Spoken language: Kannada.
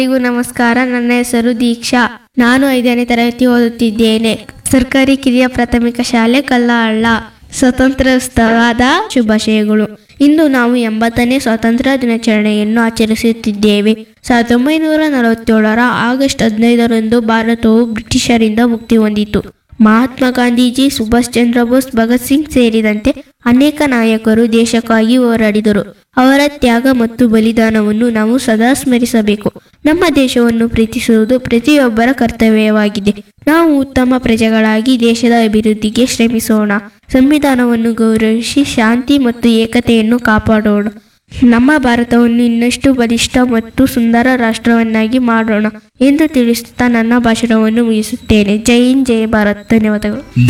ಎಲ್ಲರಿಗೂ ನಮಸ್ಕಾರ ನನ್ನ ಹೆಸರು ದೀಕ್ಷಾ ನಾನು ಐದನೇ ತರಗತಿ ಓದುತ್ತಿದ್ದೇನೆ ಸರ್ಕಾರಿ ಕಿರಿಯ ಪ್ರಾಥಮಿಕ ಶಾಲೆ ಕಲ್ಲಹಳ್ಳ ಸ್ವತಂತ್ರೋತ್ಸವದ ಶುಭಾಶಯಗಳು ಇಂದು ನಾವು ಎಂಬತ್ತನೇ ಸ್ವಾತಂತ್ರ್ಯ ದಿನಾಚರಣೆಯನ್ನು ಆಚರಿಸುತ್ತಿದ್ದೇವೆ ಸಾವಿರದ ಒಂಬೈನೂರ ನಲವತ್ತೇಳರ ಆಗಸ್ಟ್ ಹದಿನೈದರಂದು ಭಾರತವು ಬ್ರಿಟಿಷರಿಂದ ಮುಕ್ತಿ ಹೊಂದಿತು ಮಹಾತ್ಮ ಗಾಂಧೀಜಿ ಸುಭಾಷ್ ಚಂದ್ರ ಬೋಸ್ ಭಗತ್ ಸಿಂಗ್ ಸೇರಿದಂತೆ ಅನೇಕ ನಾಯಕರು ದೇಶಕ್ಕಾಗಿ ಹೋರಾಡಿದರು ಅವರ ತ್ಯಾಗ ಮತ್ತು ಬಲಿದಾನವನ್ನು ನಾವು ಸದಾ ಸ್ಮರಿಸಬೇಕು ನಮ್ಮ ದೇಶವನ್ನು ಪ್ರೀತಿಸುವುದು ಪ್ರತಿಯೊಬ್ಬರ ಕರ್ತವ್ಯವಾಗಿದೆ ನಾವು ಉತ್ತಮ ಪ್ರಜೆಗಳಾಗಿ ದೇಶದ ಅಭಿವೃದ್ಧಿಗೆ ಶ್ರಮಿಸೋಣ ಸಂವಿಧಾನವನ್ನು ಗೌರವಿಸಿ ಶಾಂತಿ ಮತ್ತು ಏಕತೆಯನ್ನು ಕಾಪಾಡೋಣ ನಮ್ಮ ಭಾರತವನ್ನು ಇನ್ನಷ್ಟು ಬಲಿಷ್ಠ ಮತ್ತು ಸುಂದರ ರಾಷ್ಟ್ರವನ್ನಾಗಿ ಮಾಡೋಣ ಎಂದು ತಿಳಿಸುತ್ತಾ ನನ್ನ ಭಾಷಣವನ್ನು ಮುಗಿಸುತ್ತೇನೆ ಜೈ ಹಿಂದ್ ಜೈ ಭಾರತ್ ಧನ್ಯವಾದಗಳು